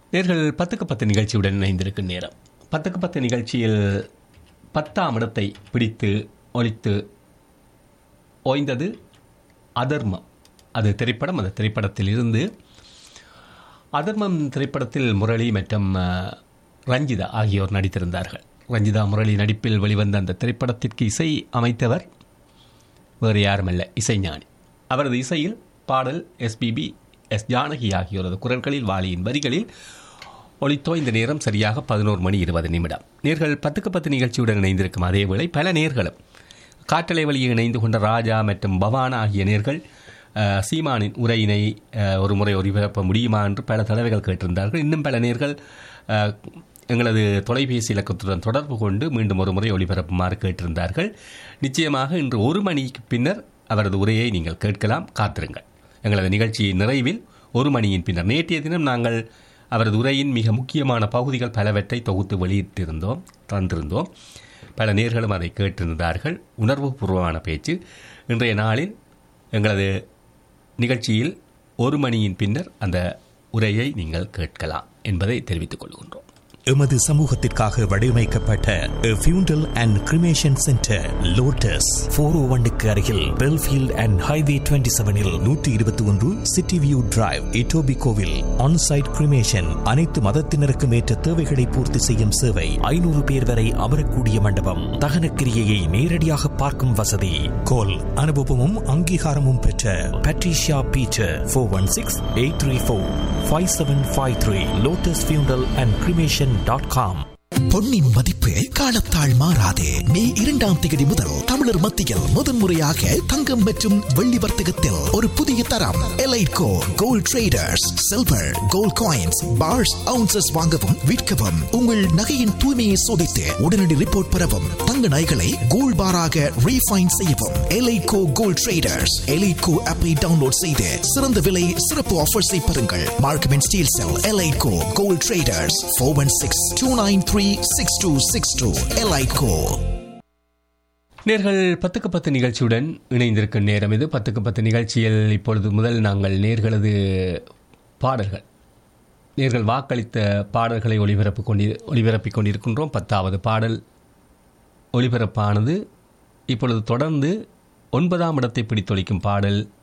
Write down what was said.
நேர்கள் பத்துக்கு பத்து நிகழ்ச்சியுடன் இணைந்திருக்கும் நேரம் பத்துக்கு பத்து நிகழ்ச்சியில் பத்தாம் இடத்தை பிடித்து ஒழித்து ஓய்ந்தது அதர்மம் அது திரைப்படம் அந்த திரைப்படத்தில் இருந்து அதர்மம் திரைப்படத்தில் முரளி மற்றும் அஹ், ரஞ்சிதா ஆகியோர் நடித்திருந்தார்கள் ரஞ்சிதா முரளி நடிப்பில் வெளிவந்த அந்த திரைப்படத்திற்கு இசை அமைத்தவர் வேறு யாருமல்ல இசைஞானி அவரது இசையில் பாடல் எஸ்பிபி எஸ் ஜானகி ஆகியோரது குரல்களில் வாலியின் வரிகளில் ஒளித்தோ இந்த நேரம் சரியாக பதினோரு மணி இருபது நிமிடம் நேர்கள் பத்துக்கு பத்து நிகழ்ச்சியுடன் இணைந்திருக்கும் அதே வேளை பல நேர்களும் காற்றலை வழியில் இணைந்து கொண்ட ராஜா மற்றும் பவானா ஆகிய நேர்கள் அஹ், சீமானின் உரையினை அஹ், ஒரு முறை ஒளிபரப்ப முடியுமா என்று பல தடவைகள் கேட்டிருந்தார்கள் இன்னும் பல நேர்கள் அஹ், எங்களது தொலைபேசி இலக்கத்துடன் தொடர்பு கொண்டு மீண்டும் ஒரு முறை ஒளிபரப்புமாறு கேட்டிருந்தார்கள் நிச்சயமாக இன்று ஒரு மணிக்கு பின்னர் அவரது உரையை நீங்கள் கேட்கலாம் காத்திருங்கள் எங்களது நிகழ்ச்சியின் நிறைவில் ஒரு மணியின் பின்னர் நேற்றைய தினம் நாங்கள் அவரது உரையின் மிக முக்கியமான பகுதிகள் பலவற்றை தொகுத்து வெளியிட்டிருந்தோம் தந்திருந்தோம் பல நேர்களும் அதை கேட்டிருந்தார்கள் உணர்வுபூர்வமான பேச்சு இன்றைய நாளில் எங்களது நிகழ்ச்சியில் ஒரு மணியின் பின்னர் அந்த உரையை நீங்கள் கேட்கலாம் என்பதை தெரிவித்துக் கொள்கின்றோம் எமது சமூகத்திற்காக வடிவமைக்கப்பட்ட funeral and cremation centre lotus four o ஒன்னுக்கு அருகில் பெல்ஃபீல்ட் அண்ட் ஹைவே டுவெண்ட்டி செவனில் நூற்றி இருபத்தி ஒன்று சிட்டி வியூ டிரைவ் இட்டோபி கோவில் ஆன்சைட் கிரிமேஷன் அனைத்து மதத்தினருக்கும் ஏற்ற தேவைகளை பூர்த்தி செய்யும் சேவை ஐநூறு பேர் வரை அமரக்கூடிய மண்டபம் தகனக்கிரியையை நேரடியாக பார்க்கும் வசதி கோல் அனுபவமும் அங்கீகாரமும் பெற்ற Patricia Peter four one six eight three four five seven five three lotus funeral and cremation dot com பொன்னின் மதிப்பு காலத்தால் மாறாது மே இரண்டாம் தேதி முதல் தமிழர் மத்தியில் முதன்முறையாக தங்கம் மற்றும் வெள்ளி வர்த்தகத்தில் ஒரு புதிய தரம் Eliteco gold traders silver gold coins bars ounces வாங்கவும் விற்கவும் உங்கள் நகையின் தூய்மையை சோதித்து உடனடி ரிப்போர்ட் பெறவும் தங்க நகைகளை கோல்ட் பாராக ரீஃபைன் செய்யவும் எலைட்கோ கோல்ட் ட்ரேடர்ஸ் எலைட்கோ ஆப்பை டவுன்லோட் செய்து சிறந்த விலை சிறப்பு ஆஃபர்ஸை பெறுங்கள் Markham and Steeles cell Eliteco gold traders four one six two nine three six two six two Eliteco நேர்கள் பத்துக்கு பத்து நிகழ்ச்சியுடன் இணைந்திருக்கும் நேரம் இது பத்துக்கு பத்து நிகழ்ச்சியில் இப்பொழுது முதல் நாங்கள் நேர்களது பாடல்கள் நேர்கள் வாக்களித்த பாடல்களை ஒளிபரப்பு கொண்டி ஒளிபரப்பிக் கொண்டிருக்கின்றோம் பத்தாவது பாடல் ஒளிபரப்பானது இப்பொழுது தொடர்ந்து ஒன்பதாம் இடத்தை பிடித்தொழிக்கும் பாடல்